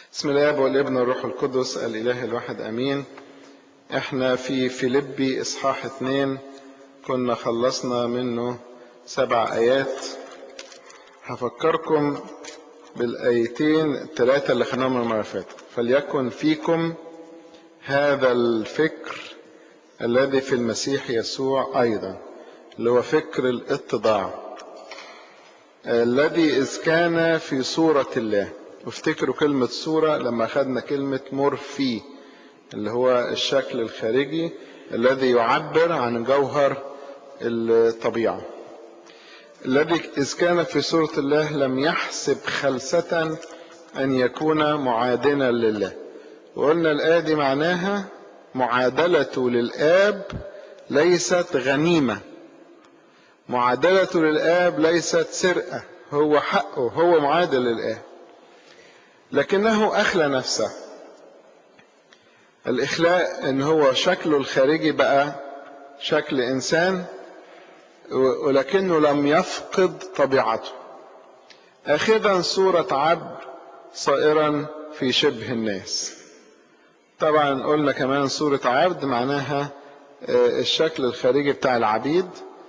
بسم الله والابن والروح القدس الاله الواحد امين احنا في فيلبي اصحاح اتنين كنا خلصنا منه سبع ايات هفكركم بالايتين الثلاثه اللي خدناهم المره اللي فاتت فليكن فيكم هذا الفكر الذي في المسيح يسوع ايضا اللي هو فكر الاتضاع الذي اذ كان في صوره الله وافتكروا كلمة صورة لما أخذنا كلمة مرفي اللي هو الشكل الخارجي الذي يعبر عن جوهر الطبيعة الذي إذ كان في صورة الله لم يحسب خلسة أن يكون معادنا لله وقلنا الآية دي معناها معادلته للآب ليست غنيمة معادلته للآب ليست سرقة هو حقه هو معادل للآب لكنه أخلى نفسه الإخلاء إن هو شكله الخارجي بقى شكل إنسان ولكنه لم يفقد طبيعته أخذا صورة عبد صائرا في شبه الناس طبعا قلنا كمان صورة عبد معناها الشكل الخارجي بتاع العبيد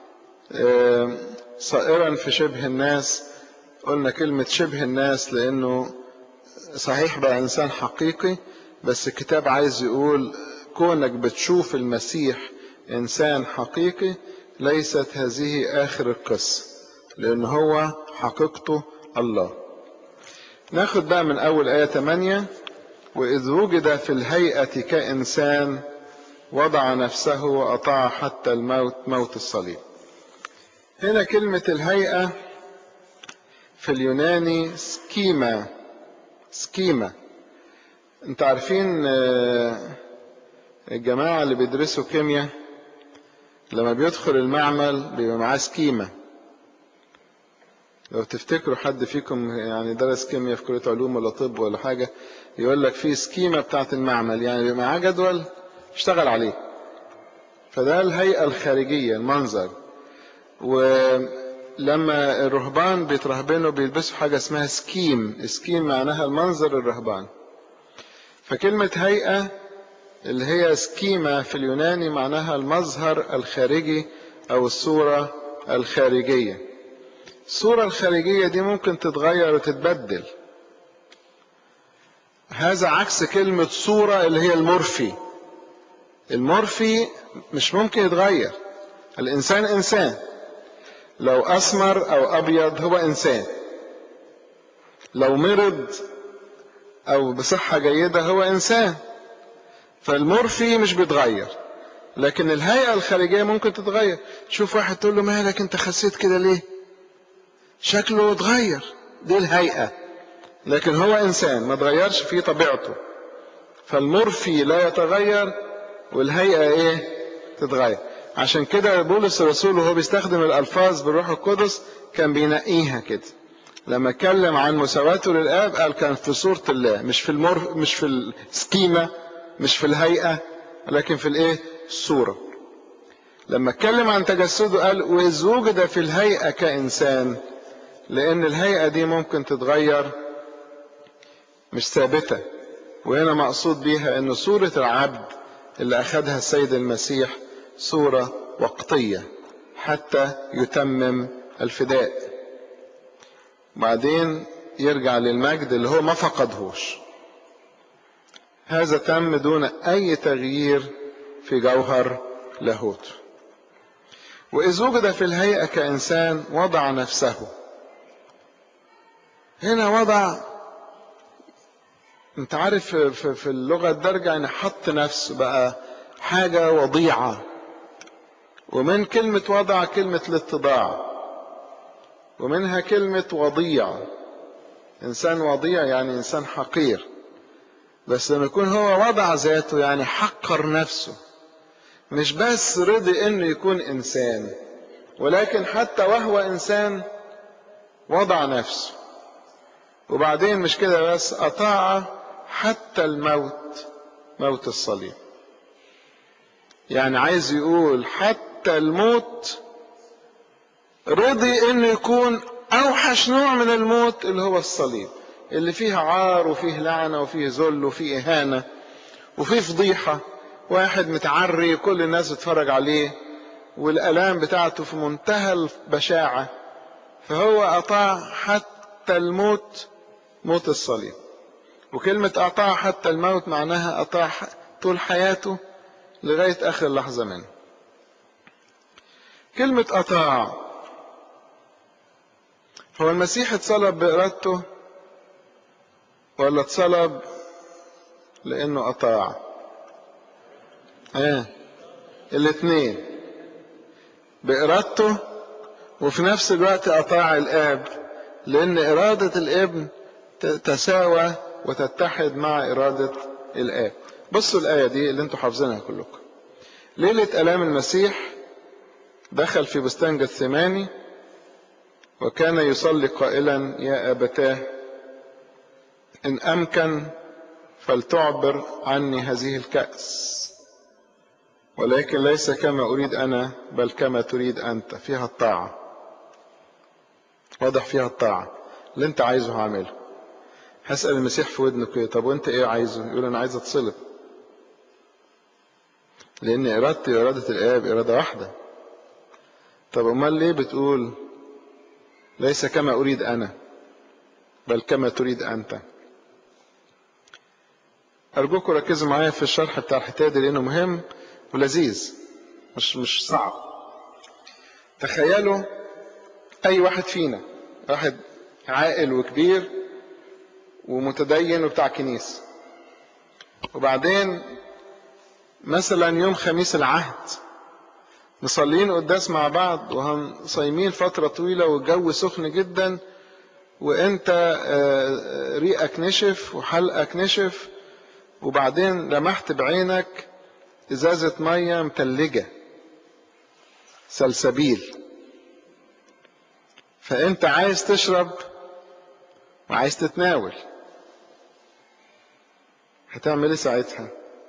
صائرا في شبه الناس قلنا كلمة شبه الناس لأنه صحيح بقى انسان حقيقي بس الكتاب عايز يقول كونك بتشوف المسيح انسان حقيقي ليست هذه اخر القصه لان هو حقيقته الله ناخد بقى من اول ايه 8 واذ وجد في الهيئه كانسان وضع نفسه واطاع حتى الموت موت الصليب هنا كلمه الهيئه في اليوناني سكيما سكيما انت عارفين الجماعة اللي بيدرسوا كيمياء لما بيدخل المعمل بيبقى معاه سكيما لو تفتكروا حد فيكم يعني درس كيمياء في كلية علوم ولا طب ولا حاجة يقول لك في سكيما بتاعت المعمل يعني بيبقى معاه جدول اشتغل عليه فده الهيئة الخارجية المنظر ولما الرهبان بيترهبنوا بيلبسوا حاجة اسمها سكيم سكيم معناها المنظر الرهبان فكلمة هيئة اللي هي سكيمة في اليوناني معناها المظهر الخارجي أو الصورة الخارجية الصورة الخارجية دي ممكن تتغير وتتبدل هذا عكس كلمة صورة اللي هي المورفي المورفي مش ممكن يتغير الإنسان إنسان لو أسمر أو أبيض هو إنسان لو مرض أو بصحة جيدة هو إنسان فالمورفي مش بيتغير لكن الهيئة الخارجية ممكن تتغير تشوف واحد تقول له مالك أنت خسيت كده ليه شكله اتغير دي الهيئة لكن هو إنسان ما تغيرش فيه طبيعته فالمورفي لا يتغير والهيئة إيه تتغير عشان كده بولس الرسول وهو بيستخدم الالفاظ بالروح القدس كان بينقيها كده لما اتكلم عن مساواته للاب قال كان في صوره الله مش في المر مش في السكيمه مش في الهيئه لكن في الايه الصوره لما اتكلم عن تجسده قال واذ وجد في الهيئه كانسان لان الهيئه دي ممكن تتغير مش ثابته وهنا مقصود بيها ان صوره العبد اللي اخذها السيد المسيح صورة وقتية حتى يتمم الفداء بعدين يرجع للمجد اللي هو ما فقدهوش هذا تم دون أي تغيير في جوهر لاهوت وإذ وجد في الهيئة كإنسان وضع نفسه هنا وضع انت عارف في اللغة الدرجة يعني حط نفسه بقى حاجة وضيعة ومن كلمة وضع كلمة الاتضاع ومنها كلمة وضيع إنسان وضيع يعني إنسان حقير بس لما يكون هو وضع ذاته يعني حقر نفسه مش بس رضي إنه يكون إنسان ولكن حتى وهو إنسان وضع نفسه وبعدين مش كده بس أطاع حتى الموت موت الصليب يعني عايز يقول حتى حتى الموت رضي انه يكون اوحش نوع من الموت اللي هو الصليب اللي فيه عار وفيه لعنة وفيه ذل وفيه إهانة وفيه فضيحة واحد متعري كل الناس بتتفرج عليه والآلام بتاعته في منتهى البشاعة فهو أطاع حتى الموت موت الصليب وكلمة أطاع حتى الموت معناها أطاع طول حياته لغاية آخر لحظة منه كلمة أطاع هو المسيح اتصلب بإرادته ولا اتصلب لأنه أطاع آه. الاثنين بإرادته وفي نفس الوقت أطاع الآب لأن إرادة الابن تساوى وتتحد مع إرادة الآب بصوا الآية دي اللي انتوا حافظينها كلكم ليلة ألام المسيح دخل في بستان جثماني وكان يصلي قائلا يا أبتاه إن أمكن فلتعبر عني هذه الكأس ولكن ليس كما أريد أنا بل كما تريد أنت فيها الطاعة واضح فيها الطاعة اللي أنت عايزه هعمله هسأل المسيح في ودنه كده طب وأنت إيه عايزه يقول أنا عايز أتصلب لأن إرادتي وإرادة الآب إرادة واحدة طب أمال ليه بتقول ليس كما أريد أنا بل كما تريد أنت أرجوكم ركزوا معايا في الشرح بتاع الحكاية دي لأنه مهم ولذيذ مش مش صعب تخيلوا أي واحد فينا واحد عاقل وكبير ومتدين وبتاع كنيسة وبعدين مثلا يوم خميس العهد مصلين قداس مع بعض وصايمين فترة طويلة والجو سخن جدا وانت ريقك نشف وحلقك نشف وبعدين لمحت بعينك ازازة مية متلجة سلسبيل فانت عايز تشرب وعايز تتناول هتعمل ايه ساعتها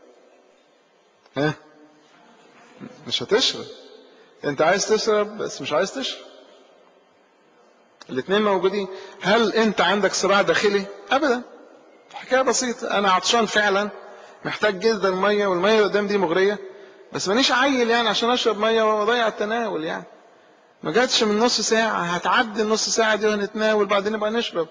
ها مش هتشرب انت عايز تشرب بس مش عايز تشرب الاثنين موجودين هل انت عندك صراع داخلي ابدا حكايه بسيطه انا عطشان فعلا محتاج جدا ميه والميه اللي قدام دي مغريه بس مانيش عيل يعني عشان اشرب ميه واضيع التناول يعني ما جاتش من نص ساعه هتعدي النص ساعه دي وهنتناول بعدين نبقى نشرب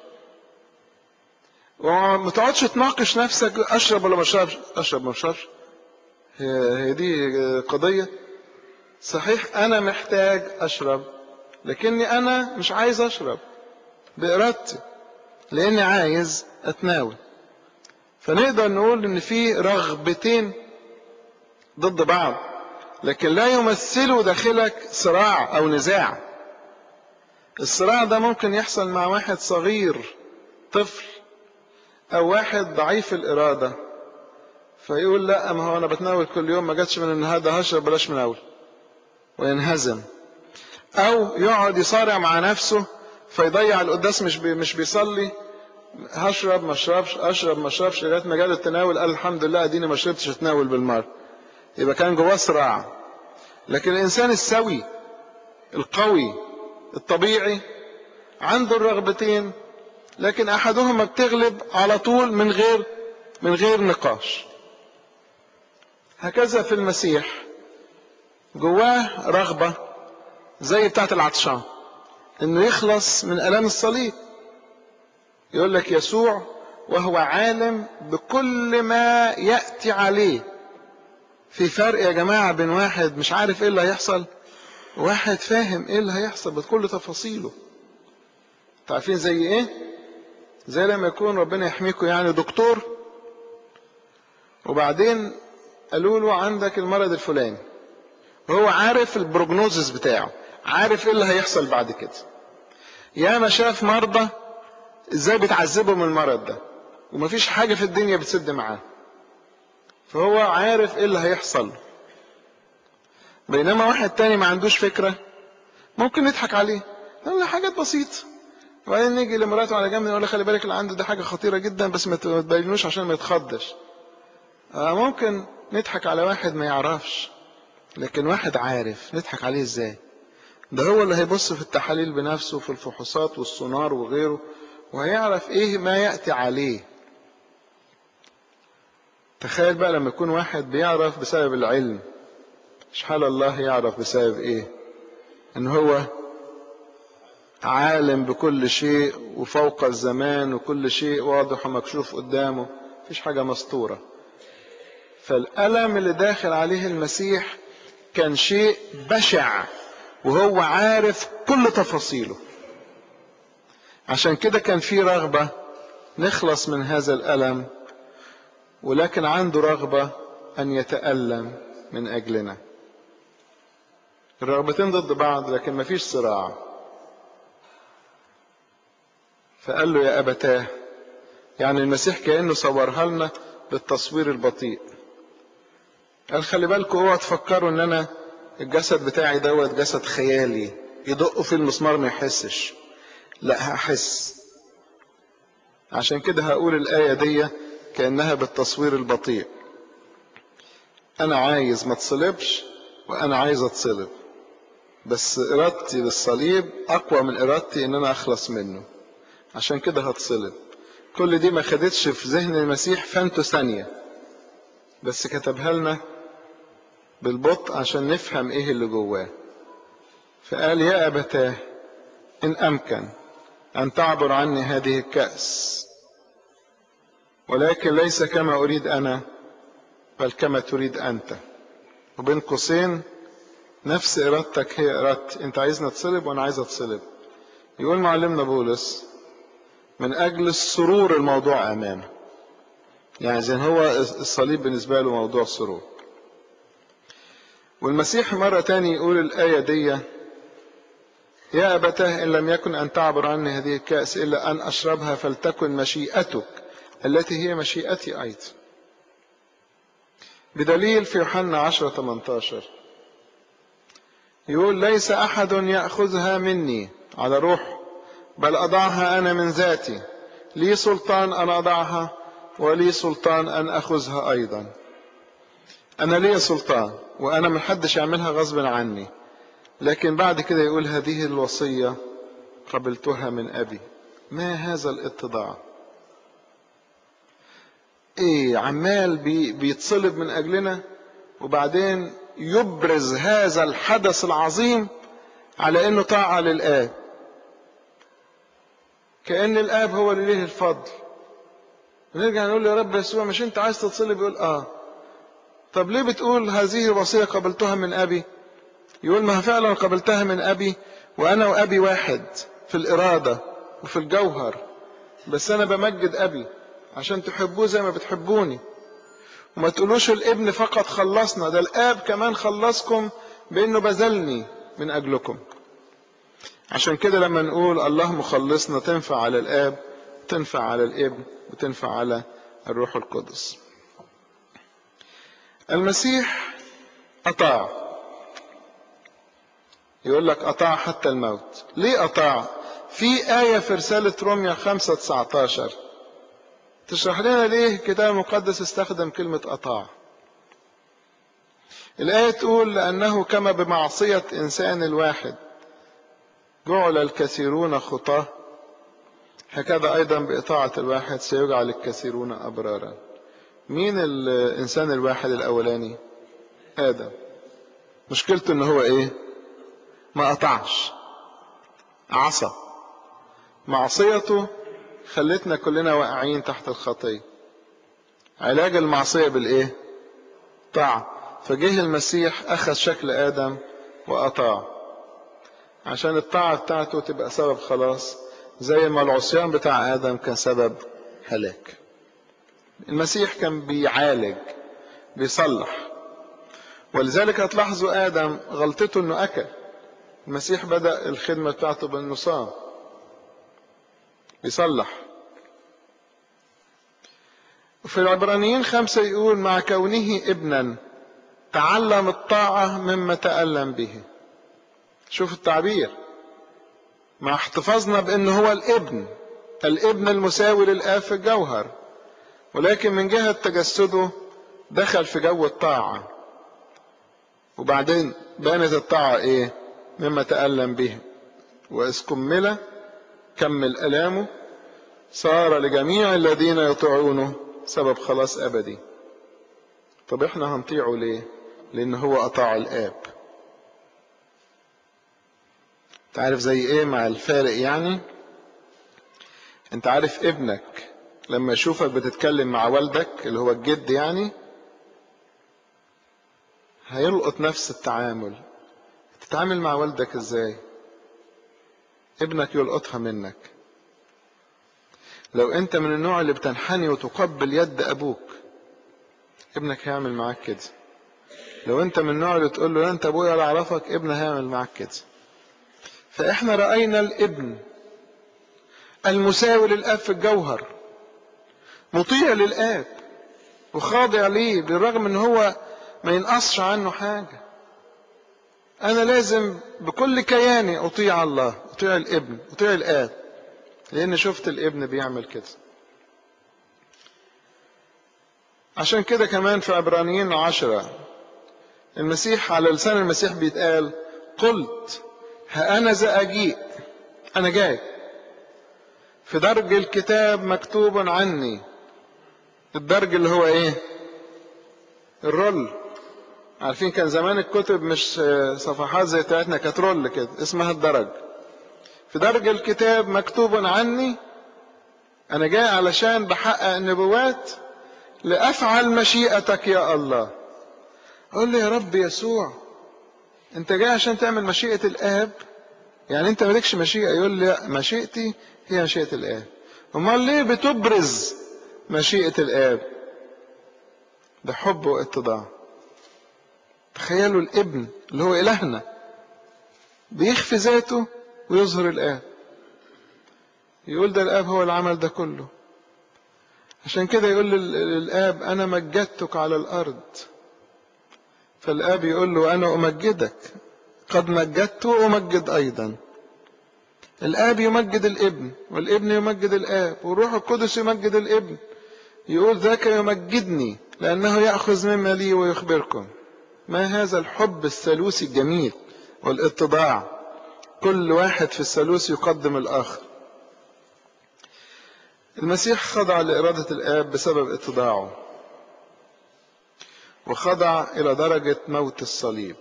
وما تقعدش تناقش نفسك اشرب ولا ما اشربش اشرب ما اشربش هي دي قضيه صحيح انا محتاج اشرب لكني انا مش عايز اشرب بارادتي لاني عايز اتناول فنقدر نقول ان في رغبتين ضد بعض لكن لا يمثلوا داخلك صراع او نزاع الصراع ده ممكن يحصل مع واحد صغير طفل او واحد ضعيف الاراده فيقول لا ما هو انا بتناول كل يوم ما جاتش من النهارده هشرب بلاش مناول وينهزم او يقعد يصارع مع نفسه فيضيع القداس مش بي مش بيصلي هشرب ما اشربش اشرب ما اشربش لغايه ما جاله التناول قال الحمد لله اديني ما شربتش اتناول بالمره يبقى كان جواه صراع لكن الانسان السوي القوي الطبيعي عنده الرغبتين لكن احدهما بتغلب على طول من غير من غير نقاش هكذا في المسيح جواه رغبه زي بتاعه العطشان انه يخلص من الام الصليب يقول لك يسوع وهو عالم بكل ما ياتي عليه في فرق يا جماعه بين واحد مش عارف ايه اللي هيحصل وواحد فاهم ايه اللي هيحصل بكل تفاصيله عارفين زي ايه زي لما يكون ربنا يحميكم يعني دكتور وبعدين قالوا له عندك المرض الفلاني وهو عارف البروجنوزس بتاعه عارف ايه اللي هيحصل بعد كده يا ما شاف مرضى ازاي بتعذبوا من المرض ده ومفيش حاجه في الدنيا بتسد معاه فهو عارف ايه اللي هيحصل بينما واحد تاني ما عندوش فكره ممكن نضحك عليه نقول له حاجات بسيطه وبعدين نيجي لمراته على جنب نقول له خلي بالك اللي عنده ده حاجه خطيره جدا بس ما تبينوش عشان ما يتخضش آه ممكن نضحك على واحد ما يعرفش لكن واحد عارف نضحك عليه ازاي ده هو اللي هيبص في التحاليل بنفسه في الفحوصات والسونار وغيره وهيعرف ايه ما يأتي عليه تخيل بقى لما يكون واحد بيعرف بسبب العلم شحال الله يعرف بسبب ايه ان هو عالم بكل شيء وفوق الزمان وكل شيء واضح ومكشوف قدامه مفيش حاجة مستورة فالألم اللي داخل عليه المسيح كان شيء بشع وهو عارف كل تفاصيله عشان كده كان في رغبة نخلص من هذا الألم ولكن عنده رغبة أن يتألم من أجلنا الرغبتين ضد بعض لكن مفيش صراع فقال له يا أبتاه يعني المسيح كأنه صورها لنا بالتصوير البطيء قال خلي بالكم اوعوا تفكروا ان انا الجسد بتاعي دوت جسد خيالي يدقوا في المسمار ما يحسش لا هحس عشان كده هقول الآية دي كأنها بالتصوير البطيء أنا عايز ما تصلبش وأنا عايز أتصلب بس إرادتي للصليب أقوى من إرادتي إن أنا أخلص منه عشان كده هتصلب كل دي ما خدتش في ذهن المسيح فانتو ثانية بس كتبها لنا بالبطء عشان نفهم ايه اللي جواه فقال يا أبتاه إن أمكن أن تعبر عني هذه الكأس ولكن ليس كما أريد أنا بل كما تريد أنت وبين قوسين نفس إرادتك هي إرادتي أنت عايزني أتصلب وأنا عايز أتصلب يقول معلمنا بولس من أجل السرور الموضوع أمامه يعني زين هو الصليب بالنسبة له موضوع سرور والمسيح مرة تاني يقول الآية دي يا أبتاه إن لم يكن أن تعبر عني هذه الكأس إلا أن أشربها فلتكن مشيئتك التي هي مشيئتي أيضا بدليل في يوحنا 10 18 يقول ليس أحد يأخذها مني على روح بل أضعها أنا من ذاتي لي سلطان أن أضعها ولي سلطان أن أخذها أيضا أنا لي سلطان وأنا من حدش يعملها غصب عني لكن بعد كده يقول هذه الوصية قبلتها من أبي ما هذا الاتضاع ايه عمال بي بيتصلب من اجلنا وبعدين يبرز هذا الحدث العظيم على انه طاعة للآب كأن الآب هو اللي ليه الفضل ونرجع نقول يا رب يسوع مش انت عايز تتصلب يقول اه طب ليه بتقول هذه الوصية قبلتها من أبي يقول ما فعلا قبلتها من أبي وأنا وأبي واحد في الإرادة وفي الجوهر بس أنا بمجد أبي عشان تحبوه زي ما بتحبوني وما تقولوش الابن فقط خلصنا ده الآب كمان خلصكم بأنه بذلني من أجلكم عشان كده لما نقول الله مخلصنا تنفع على الآب تنفع على الابن وتنفع على الروح القدس المسيح أطاع يقول لك أطاع حتى الموت ليه أطاع في آية في رسالة روميا 5 19 تشرح لنا ليه الكتاب المقدس استخدم كلمة أطاع الآية تقول لأنه كما بمعصية إنسان الواحد جعل الكثيرون خطاه هكذا أيضا بإطاعة الواحد سيجعل الكثيرون أبرارا مين الإنسان الواحد الأولاني آدم مشكلته إن هو إيه ما قطعش عصى معصيته خلتنا كلنا واقعين تحت الخطية علاج المعصية بالإيه طاعة فجه المسيح أخذ شكل آدم وأطاع عشان الطاعة بتاعته تبقى سبب خلاص زي ما العصيان بتاع آدم كان سبب هلاك المسيح كان بيعالج بيصلح ولذلك هتلاحظوا آدم غلطته إنه أكل المسيح بدأ الخدمة بتاعته بأنه صام بيصلح وفي العبرانيين خمسة يقول مع كونه ابنا تعلم الطاعة مما تألم به شوف التعبير مع احتفاظنا بأن هو الابن الابن المساوي للآب في الجوهر ولكن من جهة تجسده دخل في جو الطاعة وبعدين بانت الطاعة ايه مما تألم به وإذ كمل كمل ألامه صار لجميع الذين يطيعونه سبب خلاص أبدي طب احنا هنطيعه ليه لأن هو أطاع الآب تعرف زي ايه مع الفارق يعني انت عارف ابنك لما يشوفك بتتكلم مع والدك اللي هو الجد يعني هيلقط نفس التعامل تتعامل مع والدك ازاي ابنك يلقطها منك لو انت من النوع اللي بتنحني وتقبل يد ابوك ابنك هيعمل معاك كده لو انت من النوع اللي تقول له لا انت ابويا ولا اعرفك ابنه هيعمل معاك كده فاحنا راينا الابن المساوي للاب في الجوهر مطيع للاب وخاضع ليه بالرغم ان هو ما ينقصش عنه حاجه انا لازم بكل كياني اطيع الله اطيع الابن اطيع الاب لان شفت الابن بيعمل كده عشان كده كمان في عبرانيين عشرة المسيح على لسان المسيح بيتقال قلت ها أنا ذا أجيء أنا جاي في درج الكتاب مكتوب عني الدرج اللي هو ايه الرول عارفين كان زمان الكتب مش صفحات زي بتاعتنا كانت رول كده اسمها الدرج في درج الكتاب مكتوب عني انا جاي علشان بحقق النبوات لافعل مشيئتك يا الله اقول له يا رب يسوع انت جاي عشان تعمل مشيئة الاب يعني انت مالكش مشيئة يقول لي مشيئتي هي مشيئة الاب امال ليه بتبرز مشيئة الاب ده حب واتضاع تخيلوا الابن اللي هو الهنا بيخفي ذاته ويظهر الاب يقول ده الاب هو العمل ده كله عشان كده يقول للاب انا مجدتك على الارض فالاب يقول له انا امجدك قد مجدت وامجد ايضا الاب يمجد الابن والابن يمجد الاب والروح القدس يمجد الابن يقول ذاك يمجدني لانه ياخذ مما لي ويخبركم ما هذا الحب الثالوثي الجميل والاتضاع كل واحد في الثالوث يقدم الاخر المسيح خضع لإرادة الآب بسبب اتضاعه وخضع إلى درجة موت الصليب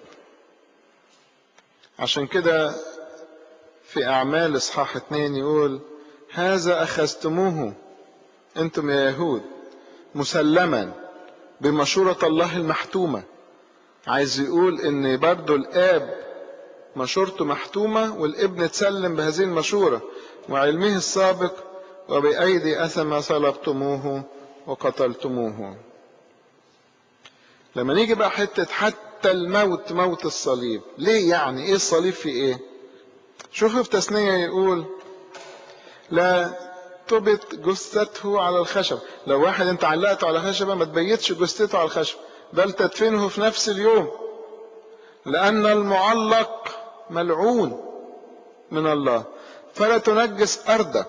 عشان كده في أعمال إصحاح اتنين يقول هذا أخذتموه أنتم يا يهود مسلما بمشورة الله المحتومة عايز يقول إن برضو الآب مشورته محتومة والابن اتسلم بهذه المشورة وعلمه السابق وبأيدي أثم صلبتموه وقتلتموه لما نيجي بقى حتة حتى الموت موت الصليب ليه يعني ايه الصليب في ايه شوفوا في تثنية يقول لا تبت جثته على الخشب لو واحد انت علقته على خشبة ما تبيتش جثته على الخشب بل تدفنه في نفس اليوم لأن المعلق ملعون من الله فلا تنجس أرضك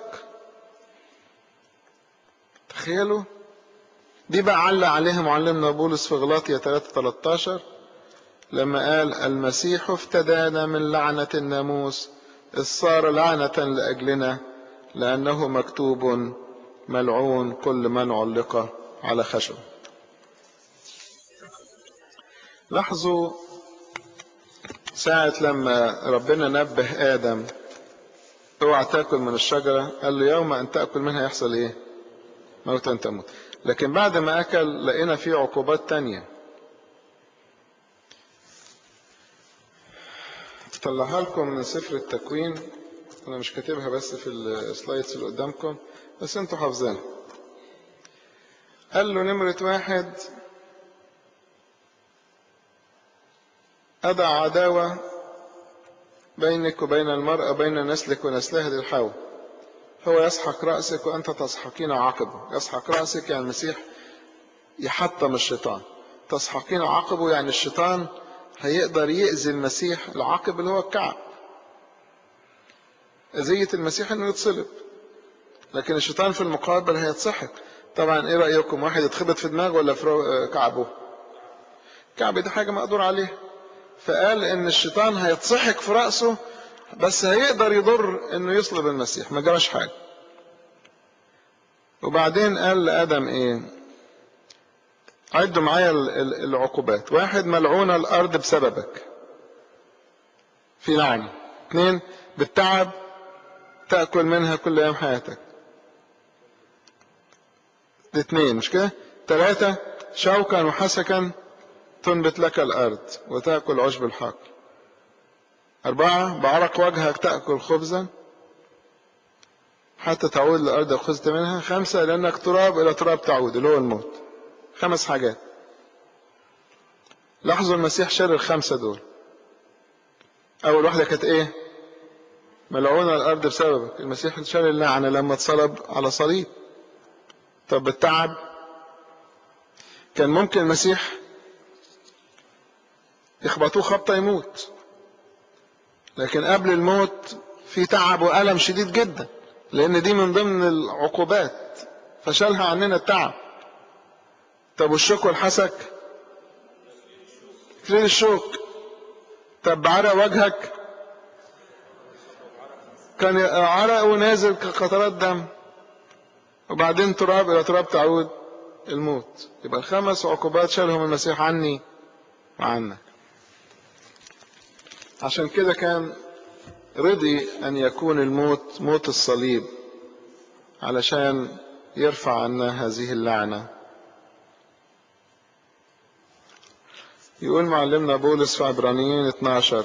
تخيلوا دي بقى علق عليها معلمنا بولس في غلاطية 3 13 لما قال المسيح افتدانا من لعنة الناموس إذ صار لعنة لأجلنا لأنه مكتوب ملعون كل من علق على خشب لاحظوا ساعة لما ربنا نبه آدم اوعى تاكل من الشجرة قال له يوم أن تأكل منها يحصل إيه؟ موتا تموت لكن بعد ما أكل لقينا فيه عقوبات تانية طلعها لكم من سفر التكوين أنا مش كاتبها بس في السلايدز اللي قدامكم بس انتوا حافظينها قال له نمرة واحد أضع عداوة بينك وبين المرأة بين نسلك ونسلها ذي الحول هو يسحق رأسك وأنت تسحقين عقبه يسحق رأسك يعني المسيح يحطم الشيطان تسحقين عقبه يعني الشيطان هيقدر يأذي المسيح العقب اللي هو الكعب أذية المسيح إنه يتصلب لكن الشيطان في المقابل هيتسحق طبعا إيه رأيكم واحد يتخبط في دماغه ولا في كعبه كعب دي حاجة مقدور عليها فقال إن الشيطان هيتسحق في رأسه بس هيقدر يضر انه يصلب المسيح ما جراش حاجه وبعدين قال لآدم ايه عدوا معايا العقوبات واحد ملعونة الأرض بسببك في لعنة اثنين بالتعب تأكل منها كل يوم حياتك اثنين مش كده ثلاثة شوكا وحسكا تنبت لك الأرض وتأكل عشب الحق أربعة بعرق وجهك تأكل خبزا حتى تعود للأرض أخذت منها خمسة لأنك تراب إلى تراب تعود اللي هو الموت خمس حاجات لاحظوا المسيح شال الخمسة دول أول واحدة كانت إيه ملعونة الأرض بسببك المسيح شال اللعنة لما اتصلب على صليب طب بالتعب كان ممكن المسيح يخبطوه خبطة يموت لكن قبل الموت في تعب وألم شديد جدا لأن دي من ضمن العقوبات فشالها عننا التعب طب والشوك والحسك تريد الشوك طب بعرق وجهك كان عرق ونازل كقطرات دم وبعدين تراب إلى تراب تعود الموت يبقى الخمس عقوبات شالهم المسيح عني وعنك عشان كده كان رضي أن يكون الموت موت الصليب علشان يرفع عنا هذه اللعنة يقول معلمنا بولس في عبرانيين 12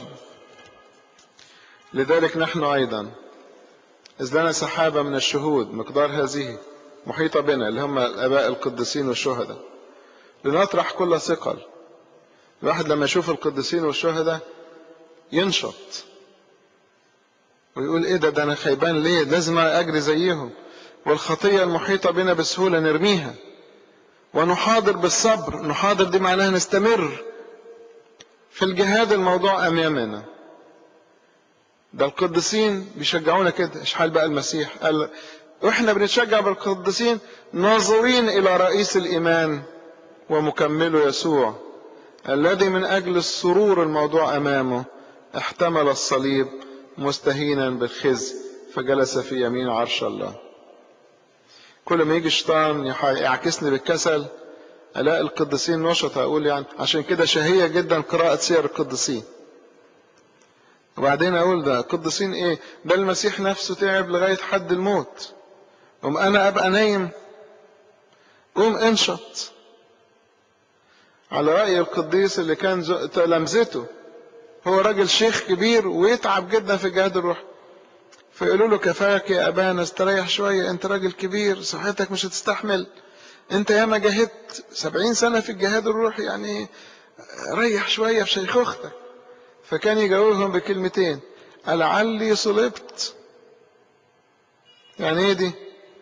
لذلك نحن أيضا إذ لنا سحابة من الشهود مقدار هذه محيطة بنا اللي هم الآباء القديسين والشهداء لنطرح كل ثقل الواحد لما يشوف القديسين والشهداء ينشط ويقول ايه ده ده انا خيبان ليه لازم اجري زيهم والخطيه المحيطه بنا بسهوله نرميها ونحاضر بالصبر نحاضر دي معناها نستمر في الجهاد الموضوع امامنا ده القديسين بيشجعونا كده اشحال بقى المسيح قال واحنا بنتشجع بالقديسين ناظرين الى رئيس الايمان ومكمله يسوع الذي من اجل السرور الموضوع امامه احتمل الصليب مستهينا بالخزي فجلس في يمين عرش الله كل ما يجي الشيطان يعكسني بالكسل الاقي القديسين نشط اقول يعني عشان كده شهيه جدا قراءه سير القديسين وبعدين اقول ده قديسين ايه ده المسيح نفسه تعب لغايه حد الموت قوم انا ابقى نايم قوم انشط على راي القديس اللي كان تلامذته هو راجل شيخ كبير ويتعب جدا في الجهاد الروحي فيقولوا له كفاك يا ابانا استريح شويه انت راجل كبير صحتك مش هتستحمل انت ياما جاهدت سبعين سنه في الجهاد الروحي يعني ريح شويه في شيخوختك فكان يجاوبهم بكلمتين لعلي صلبت يعني ايه دي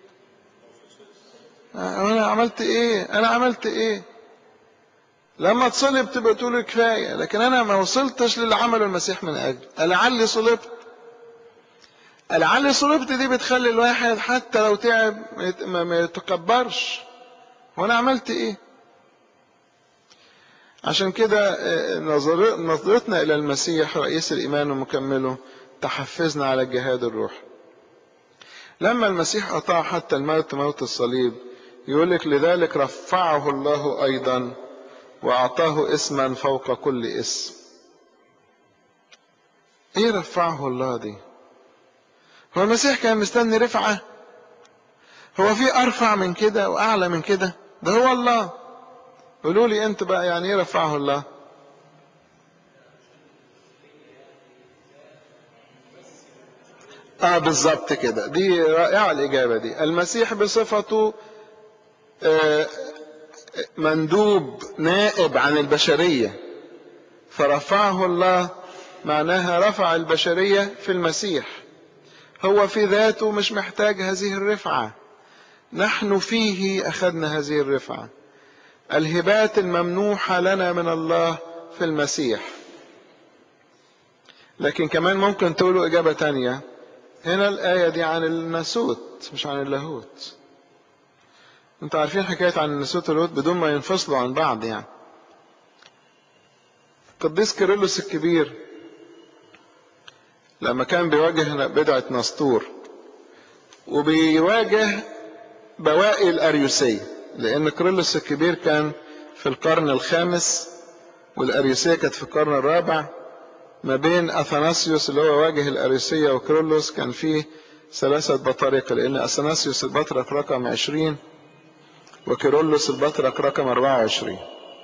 انا عملت ايه انا عملت ايه لما تصلب تبقى تقول كفايه لكن انا ما وصلتش للي عمله المسيح من اجل لعلي صلبت لعلي صلبت دي بتخلي الواحد حتى لو تعب ما يتكبرش وانا عملت ايه عشان كده نظرتنا الى المسيح رئيس الايمان ومكمله تحفزنا على الجهاد الروحي لما المسيح اطاع حتى الموت موت الصليب يقول لك لذلك رفعه الله ايضا واعطاه اسما فوق كل اسم ايه رفعه الله دي هو المسيح كان مستني رفعه هو في ارفع من كده واعلى من كده ده هو الله قولوا لي انت بقى يعني ايه رفعه الله اه بالظبط كده دي رائعه الاجابه دي المسيح بصفته آه مندوب نائب عن البشريه فرفعه الله معناها رفع البشريه في المسيح هو في ذاته مش محتاج هذه الرفعه نحن فيه اخذنا هذه الرفعه الهبات الممنوحه لنا من الله في المسيح لكن كمان ممكن تقولوا اجابه تانية هنا الايه دي عن الناسوت مش عن اللاهوت انتوا عارفين حكايه عن الناسوت واللاهوت بدون ما ينفصلوا عن بعض يعني القديس كيرلس الكبير لما كان بيواجه بدعه نسطور وبيواجه بواقي الأريوسية لأن كرولوس الكبير كان في القرن الخامس والأريوسية كانت في القرن الرابع ما بين أثناسيوس اللي هو واجه الأريوسية وكرولوس كان فيه ثلاثة بطارقة لأن أثناسيوس البطرق رقم 20 وكيرلس البطرق رقم 24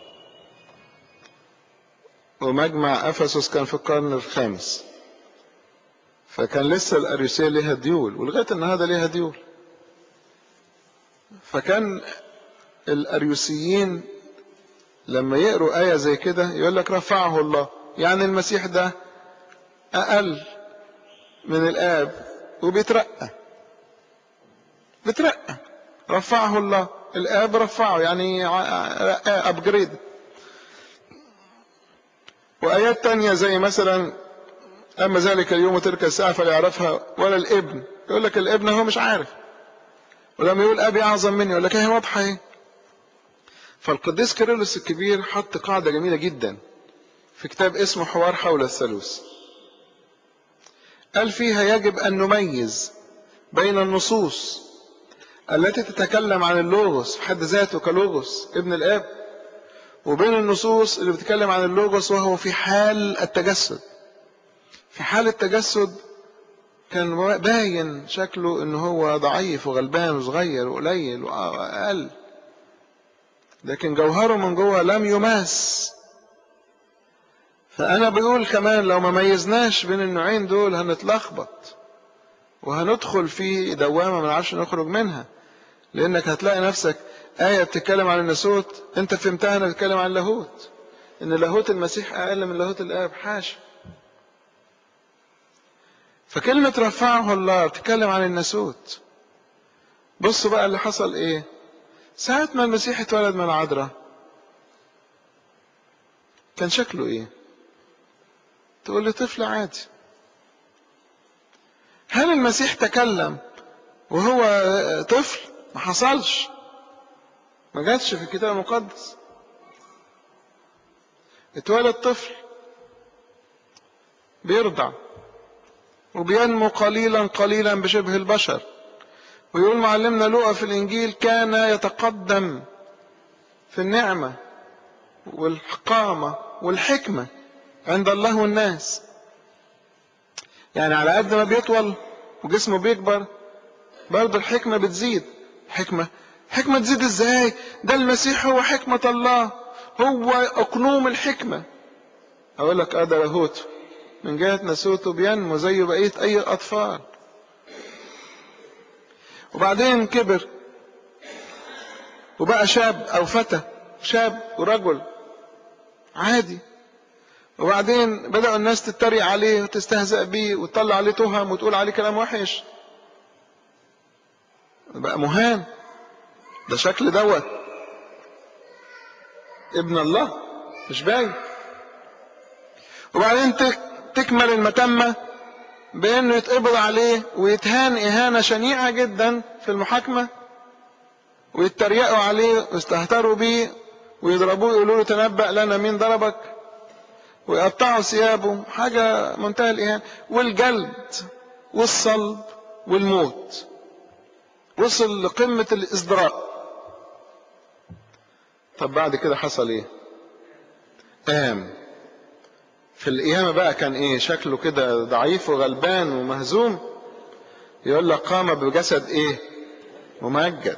ومجمع أفسس كان في القرن الخامس فكان لسه الأريوسية ليها ديول ولغاية النهارده ليها ديول فكان الأريوسيين لما يقروا آية زي كده يقول لك رفعه الله يعني المسيح ده أقل من الآب وبيترقى بيترقى رفعه الله الآب رفعه يعني رقاه أبجريد وآيات تانية زي مثلا أما ذلك اليوم وتلك الساعة فلا يعرفها ولا الابن يقول لك الابن هو مش عارف ولما يقول أبي أعظم مني يقول لك هي واضحة اهي فالقديس كيرلس الكبير حط قاعدة جميلة جدا في كتاب اسمه حوار حول الثالوث قال فيها يجب أن نميز بين النصوص التي تتكلم عن اللوغوس في حد ذاته كلوغوس ابن الآب وبين النصوص اللي بتتكلم عن اللوغوس وهو في حال التجسد في حال التجسد كان باين شكله ان هو ضعيف وغلبان وصغير وقليل واقل لكن جوهره من جوه لم يماس فانا بقول كمان لو ما ميزناش بين النوعين دول هنتلخبط وهندخل في دوامه ما نعرفش نخرج منها لانك هتلاقي نفسك آية بتتكلم عن الناسوت انت فهمتها انها بتتكلم عن اللاهوت ان لاهوت المسيح اقل من لاهوت الاب حاشا فكلمة رفعه الله بتتكلم عن الناسوت بصوا بقى اللي حصل ايه ساعة ما المسيح اتولد من العذراء كان شكله ايه تقول لي طفل عادي هل المسيح تكلم وهو طفل ما حصلش ما جاتش في الكتاب المقدس اتولد طفل بيرضع وبينمو قليلا قليلا بشبه البشر ويقول معلمنا لوقا في الانجيل كان يتقدم في النعمه والقامه والحكمه عند الله والناس يعني على قد ما بيطول وجسمه بيكبر برضه الحكمه بتزيد حكمه حكمه تزيد ازاي ده المسيح هو حكمه الله هو اقنوم الحكمه اقول لك اه ده لاهوته من جهة نسوته بينمو زي بقية أي أطفال وبعدين كبر وبقى شاب أو فتى شاب ورجل عادي وبعدين بدأوا الناس تتريق عليه وتستهزأ بيه وتطلع عليه تهم وتقول عليه كلام وحش بقى مهان ده شكل دوت ابن الله مش باين وبعدين تكمل المتمة بأنه يتقبض عليه ويتهان إهانة شنيعة جدا في المحاكمة ويتريقوا عليه ويستهتروا بيه ويضربوه يقولوا له تنبأ لنا مين ضربك ويقطعوا ثيابه حاجة منتهى الإهانة والجلد والصلب والموت وصل لقمة الإصدراء طب بعد كده حصل إيه؟ قام في القيامة بقى كان ايه شكله كده ضعيف وغلبان ومهزوم يقول لك قام بجسد ايه ممجد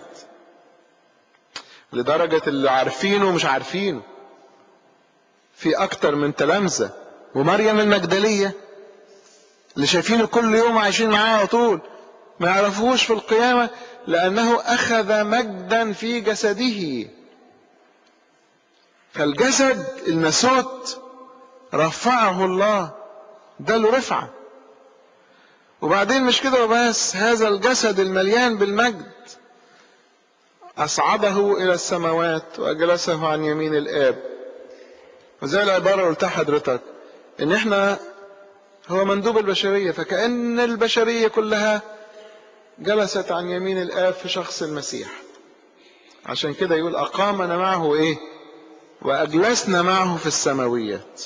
لدرجة اللي عارفينه ومش عارفينه في اكتر من تلامذة ومريم المجدلية اللي شايفينه كل يوم عايشين معاه على طول ما يعرفوش في القيامة لأنه أخذ مجدا في جسده فالجسد النسوت رفعه الله ده له رفعة وبعدين مش كده وبس هذا الجسد المليان بالمجد أصعده إلى السماوات وأجلسه عن يمين الآب وزي العبارة اللي قلتها حضرتك إن إحنا هو مندوب البشرية فكأن البشرية كلها جلست عن يمين الآب في شخص المسيح عشان كده يقول أقامنا معه إيه وأجلسنا معه في السماويات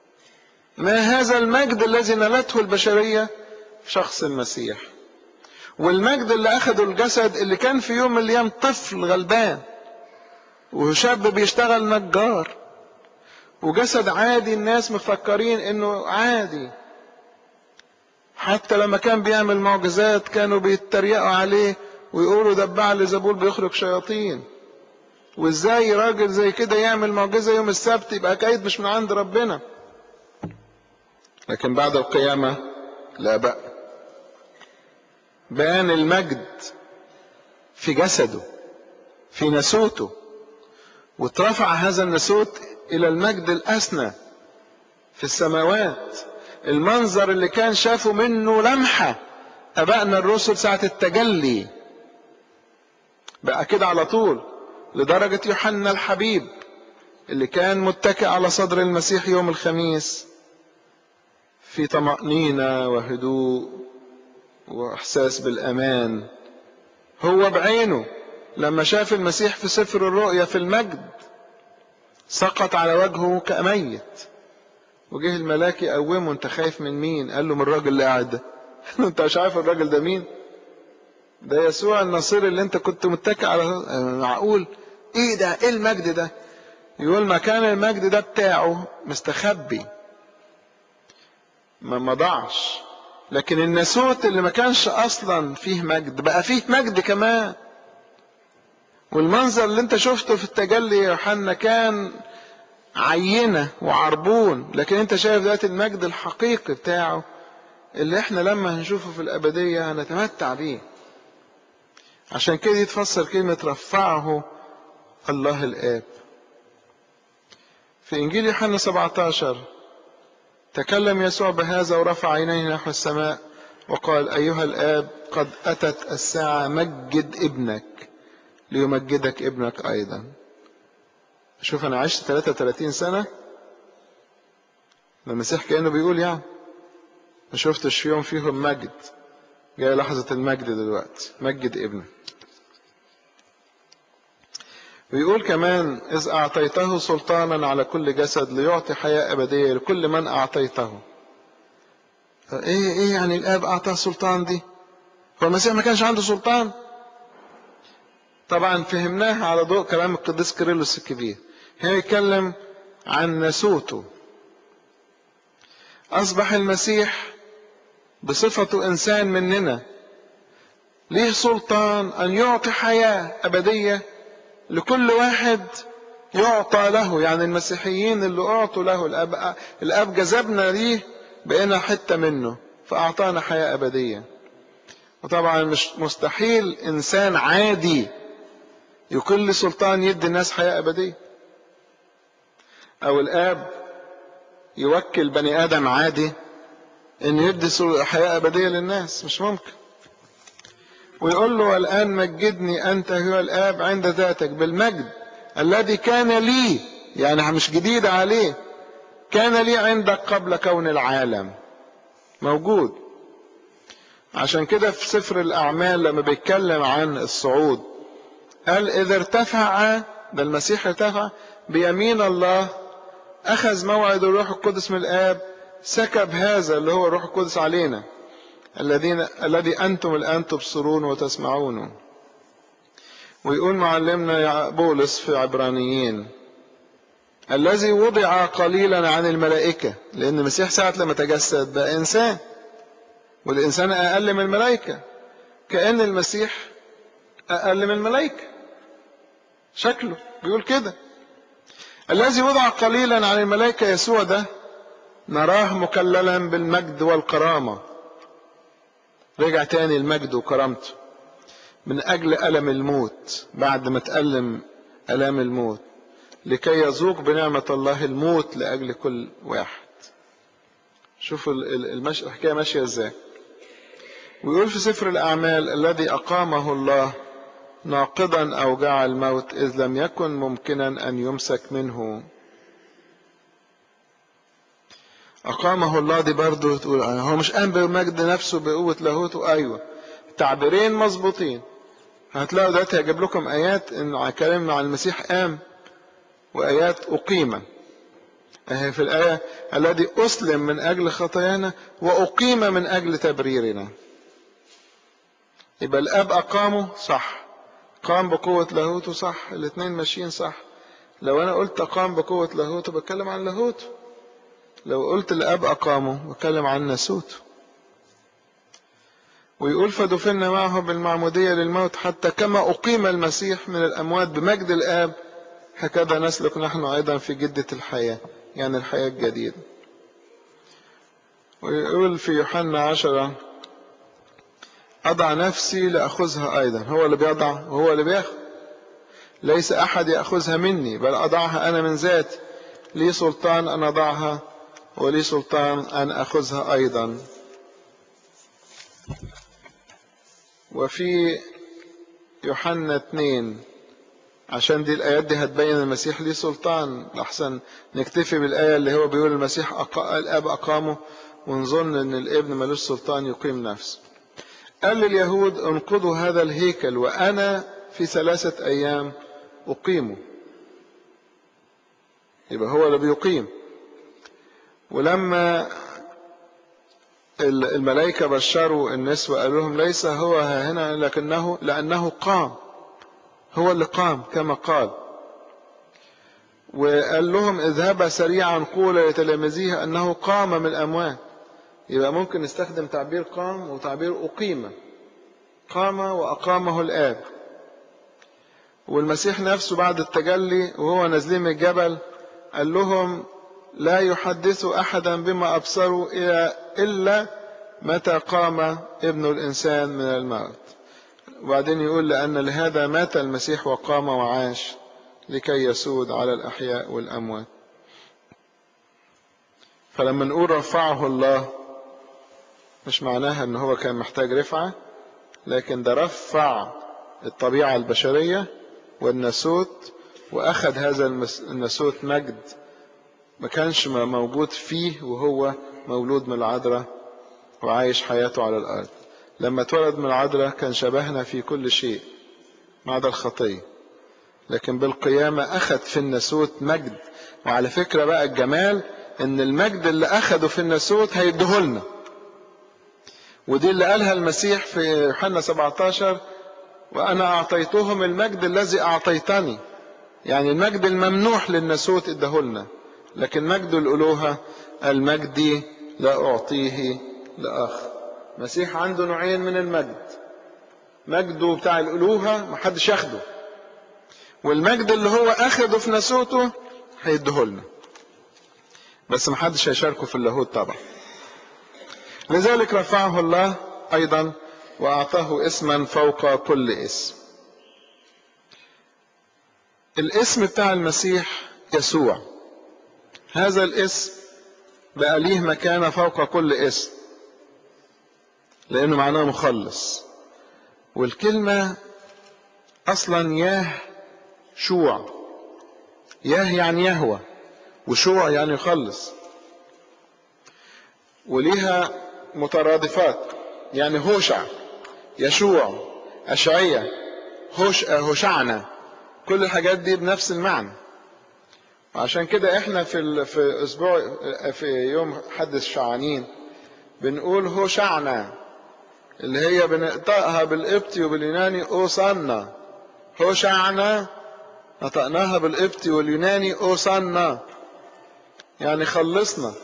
ما هذا المجد الذي نالته البشرية في شخص المسيح والمجد اللي اخده الجسد اللي كان في يوم من الايام طفل غلبان وشاب بيشتغل نجار وجسد عادي الناس مفكرين انه عادي حتى لما كان بيعمل معجزات كانوا بيتريقوا عليه ويقولوا ده بعل زبول بيخرج شياطين وازاي راجل زي كده يعمل معجزة يوم السبت يبقى كايد مش من عند ربنا لكن بعد القيامة لا بقى بان المجد في جسده في نسوته واترفع هذا النسوت الى المجد الاسنى في السماوات المنظر اللي كان شافوا منه لمحة ابائنا الرسل ساعة التجلي بقى كده على طول لدرجة يوحنا الحبيب اللي كان متكئ على صدر المسيح يوم الخميس في طمأنينة وهدوء وإحساس بالأمان هو بعينه لما شاف المسيح في سفر الرؤيا في المجد سقط على وجهه كميت وجه الملاك يقومه انت خايف من مين قال له من الراجل اللي قاعد ده انت مش عارف الراجل ده مين ده يسوع النصير اللي انت كنت متكئ على معقول ايه ده ايه المجد ده يقول مكان المجد ده بتاعه مستخبي ما مضعش لكن الناسوت اللي ما كانش اصلا فيه مجد بقى فيه مجد كمان والمنظر اللي انت شفته في التجلي يا يوحنا كان عينة وعربون لكن انت شايف دلوقتي المجد الحقيقي بتاعه اللي احنا لما هنشوفه في الابدية هنتمتع بيه عشان كده يتفسر كلمة رفعه الله الآب في إنجيل يوحنا 17 تكلم يسوع بهذا ورفع عينيه نحو السماء وقال أيها الآب قد أتت الساعة مجد ابنك ليمجدك ابنك أيضا شوف أنا عشت 33 سنة المسيح كأنه بيقول يعني ما شفتش في يوم فيهم مجد جاي لحظة المجد دلوقتي مجد ابنك ويقول كمان إذ أعطيته سلطانا على كل جسد ليعطي حياة أبدية لكل من أعطيته إيه إيه يعني الآب أعطاه سلطان دي هو المسيح ما كانش عنده سلطان طبعا فهمناها على ضوء كلام القديس كيرلس الكبير هنا يتكلم عن نسوته أصبح المسيح بصفته إنسان مننا ليه سلطان أن يعطي حياة أبدية لكل واحد يعطى له يعني المسيحيين اللي أعطوا له الأب, الأب جذبنا ليه بقينا حتة منه فأعطانا حياة أبدية وطبعا مش مستحيل إنسان عادي يكل سلطان يدي الناس حياة أبدية أو الآب يوكل بني آدم عادي إن يدي حياة أبدية للناس مش ممكن ويقول له الآن مجدني أنت هو الآب عند ذاتك بالمجد الذي كان لي يعني مش جديد عليه كان لي عندك قبل كون العالم موجود عشان كده في سفر الأعمال لما بيتكلم عن الصعود قال إذا ارتفع ده المسيح ارتفع بيمين الله أخذ موعد الروح القدس من الآب سكب هذا اللي هو الروح القدس علينا الذين الذي أنتم الآن تبصرون وتسمعونه ويقول معلمنا بولس في عبرانيين الذي وضع قليلا عن الملائكة لأن المسيح ساعة لما تجسد بقى إنسان والإنسان أقل من الملائكة كأن المسيح أقل من الملائكة شكله بيقول كده الذي وضع قليلا عن الملائكة يسوع ده نراه مكللا بالمجد والكرامة رجع تاني المجد وكرامته من أجل ألم الموت بعد ما تألم ألام الموت لكي يذوق بنعمة الله الموت لأجل كل واحد شوفوا المش... الحكاية ماشية ازاي ويقول في سفر الأعمال الذي أقامه الله ناقضا أوجاع الموت إذ لم يكن ممكنا أن يمسك منه أقامه الله دي برضه تقول هو مش قام بمجد نفسه بقوة لاهوته أيوه تعبيرين مظبوطين هتلاقوا دلوقتي هجيب لكم آيات إن كلام عن المسيح قام وآيات أقيم أهي في الآية الذي أسلم من أجل خطايانا وأقيم من أجل تبريرنا يبقى الاب اقامه صح قام بقوة لاهوته صح الاثنين ماشيين صح لو انا قلت اقام بقوة لاهوته بتكلم عن لاهوته لو قلت الاب اقامه بتكلم عن ناسوته ويقول فدفنا معه بالمعمودية للموت حتى كما أقيم المسيح من الأموات بمجد الآب هكذا نسلك نحن أيضا في جدة الحياة يعني الحياة الجديدة ويقول في يوحنا عشرة أضع نفسي لأخذها أيضا هو اللي بيضع وهو اللي بياخذ ليس أحد يأخذها مني بل أضعها أنا من ذاتي لي سلطان أن أضعها ولي سلطان أن أخذها أيضا وفي يوحنا 2 عشان دي الآيات دي هتبين المسيح ليه سلطان أحسن نكتفي بالآية اللي هو بيقول المسيح أقا... الآب أقامه ونظن إن الابن ملوش سلطان يقيم نفسه قال لليهود انقضوا هذا الهيكل وأنا في ثلاثة أيام أقيمه يبقى هو اللي بيقيم ولما الملائكة بشروا النسوة قالوا لهم ليس هو هنا لكنه لأنه قام هو اللي قام كما قال وقال لهم اذهبا سريعا قولا لتلاميذه أنه قام من الأموات يبقى ممكن نستخدم تعبير قام وتعبير أقيم قام وأقامه الآب والمسيح نفسه بعد التجلي وهو نازلين من الجبل قال لهم لا يحدث أحدا بما أبصروا إلا متى قام ابن الإنسان من الموت وبعدين يقول لأن لهذا مات المسيح وقام وعاش لكي يسود على الأحياء والأموات فلما نقول رفعه الله مش معناها ان هو كان محتاج رفعة لكن ده رفع الطبيعة البشرية والناسوت واخذ هذا الناسوت مجد ما كانش موجود فيه وهو مولود من العذراء وعايش حياته على الارض لما اتولد من العذراء كان شبهنا في كل شيء ما عدا الخطيه لكن بالقيامة أخذ في الناسوت مجد وعلى فكرة بقى الجمال إن المجد اللي أخده في الناسوت هيديهولنا ودي اللي قالها المسيح في يوحنا 17 وأنا أعطيتهم المجد الذي أعطيتني يعني المجد الممنوح للناسوت اداهولنا لكن مجد الألوهة المجد لا أعطيه لآخر المسيح عنده نوعين من المجد مجده بتاع الألوهة محدش ياخده والمجد اللي هو أخده في ناسوته هيديهولنا بس محدش هيشاركه في اللاهوت طبعا لذلك رفعه الله أيضا وأعطاه اسما فوق كل اسم الاسم بتاع المسيح يسوع هذا الاسم بقى ليه مكانة فوق كل اسم لأنه معناه مخلص والكلمة أصلا ياه شوع ياه يعني يهوى وشوع يعني يخلص وليها مترادفات يعني هوشع يشوع أشعية هوش هوشعنا كل الحاجات دي بنفس المعنى وعشان كده احنا في في اسبوع في يوم حد الشعانين بنقول هوشعنا اللي هي بنقطعها بالقبطي وباليوناني اوصنا هوشعنا نطقناها بالقبطي واليوناني اوصنا يعني خلصنا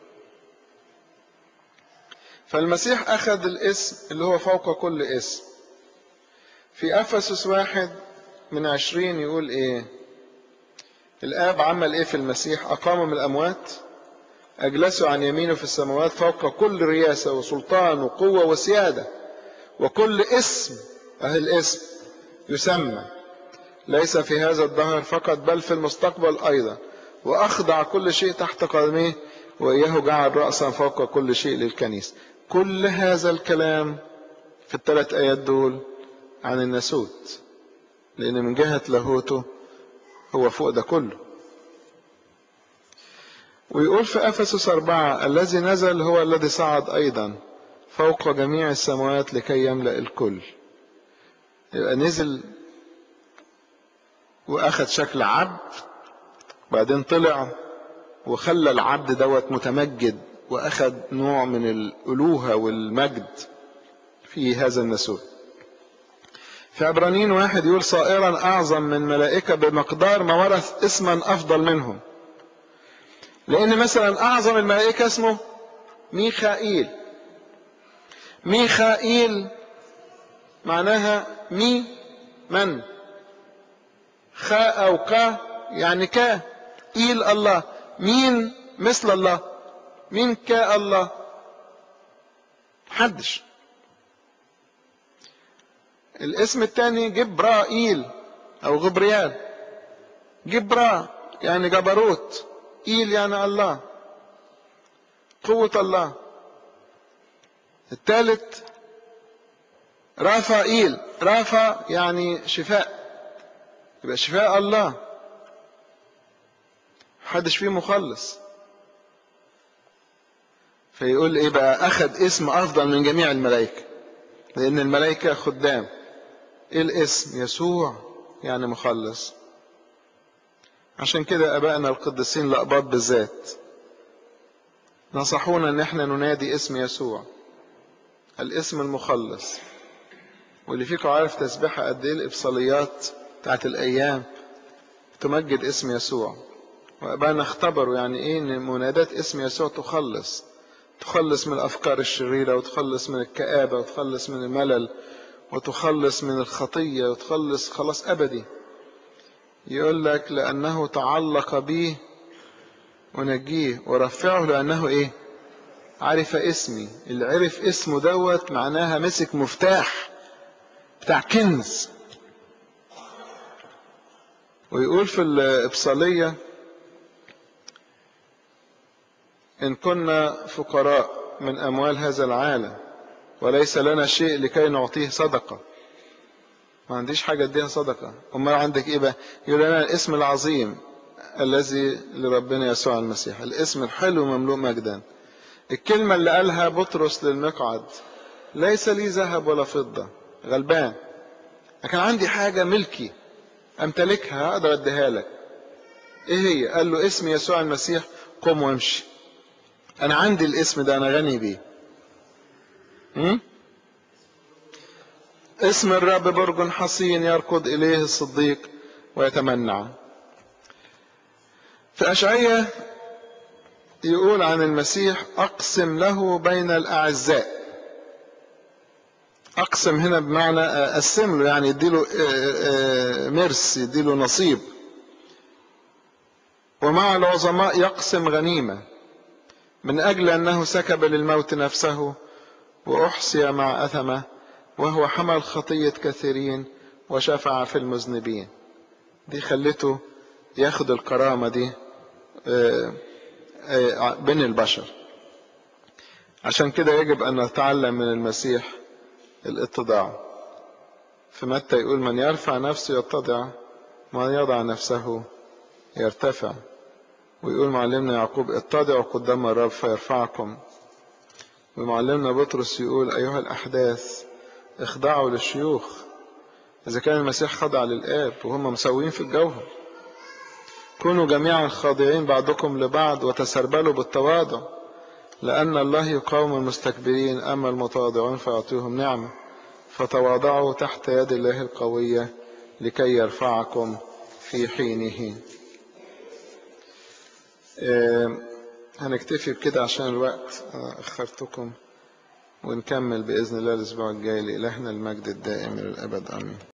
فالمسيح أخذ الاسم اللي هو فوق كل اسم في أفسس واحد من عشرين يقول إيه الآب عمل إيه في المسيح أقام من الأموات أجلسه عن يمينه في السماوات فوق كل رياسة وسلطان وقوة وسيادة وكل اسم أهل الاسم يسمى ليس في هذا الدهر فقط بل في المستقبل أيضا وأخضع كل شيء تحت قدميه وإياه جعل رأسا فوق كل شيء للكنيسة كل هذا الكلام في الثلاث آيات دول عن الناسوت لأن من جهة لاهوته هو فوق ده كله ويقول في أفسس أربعة الذي نزل هو الذي صعد أيضا فوق جميع السماوات لكي يملأ الكل يبقى نزل وأخذ شكل عبد بعدين طلع وخلى العبد دوت متمجد واخذ نوع من الالوهه والمجد في هذا الناسوت في عبرانيين واحد يقول صائرا أعظم من ملائكة بمقدار ما ورث اسما أفضل منهم لأن مثلا أعظم الملائكة اسمه ميخائيل ميخائيل معناها مي من خاء أو كا يعني كا إيل الله مين مثل الله مين كا الله محدش الاسم الثاني جبرائيل او غبريال جبرا يعني جبروت ايل يعني الله قوة الله الثالث رافائيل رافا يعني شفاء يبقى شفاء الله محدش فيه مخلص فيقول ايه بقى اخذ اسم افضل من جميع الملائكه لان الملائكه خدام ايه الاسم يسوع يعني مخلص عشان كده ابائنا القديسين الاقباط بالذات نصحونا ان احنا ننادي اسم يسوع الاسم المخلص واللي فيكم عارف تسبحها قد ايه الابصاليات بتاعت الايام تمجد اسم يسوع وابائنا اختبروا يعني ايه ان منادات اسم يسوع تخلص تخلص من الافكار الشريره وتخلص من الكابه وتخلص من الملل وتخلص من الخطيه وتخلص خلاص ابدي يقول لك لانه تعلق بي ونجيه ورفعه لانه ايه عرف اسمي اللي عرف اسمه دوت معناها مسك مفتاح بتاع كنز ويقول في الإبصالية إن كنا فقراء من أموال هذا العالم وليس لنا شيء لكي نعطيه صدقة ما عنديش حاجة اديها صدقة أمال عندك إيه بقى يقول لنا الاسم العظيم الذي لربنا يسوع المسيح الاسم الحلو مملوء مجدا الكلمة اللي قالها بطرس للمقعد ليس لي ذهب ولا فضة غلبان لكن عندي حاجة ملكي أمتلكها أقدر أديها لك إيه هي؟ قال له اسم يسوع المسيح قم وامشي أنا عندي الاسم ده أنا غني بيه م? اسم الرب برج حصين يركض إليه الصديق ويتمنع في أشعية يقول عن المسيح أقسم له بين الأعزاء أقسم هنا بمعنى أقسم له يعني يديله مرس يديله نصيب ومع العظماء يقسم غنيمة من أجل أنه سكب للموت نفسه وأحصي مع أثمه وهو حمل خطية كثيرين وشفع في المذنبين دي خلته ياخد الكرامة دي بين البشر عشان كده يجب أن نتعلم من المسيح الاتضاع في متى يقول من يرفع نفسه يتضع من يضع نفسه يرتفع ويقول معلمنا يعقوب اتضعوا قدام الرب فيرفعكم ومعلمنا بطرس يقول أيها الأحداث اخضعوا للشيوخ إذا كان المسيح خضع للآب وهم مساويين في الجوهر كونوا جميعا خاضعين بعضكم لبعض وتسربلوا بالتواضع لأن الله يقاوم المستكبرين أما المتواضعون فيعطيهم نعمة فتواضعوا تحت يد الله القوية لكي يرفعكم في حينه هنكتفي بكده عشان الوقت أخرتكم ونكمل بإذن الله الأسبوع الجاي لإلهنا المجد الدائم للأبد آمين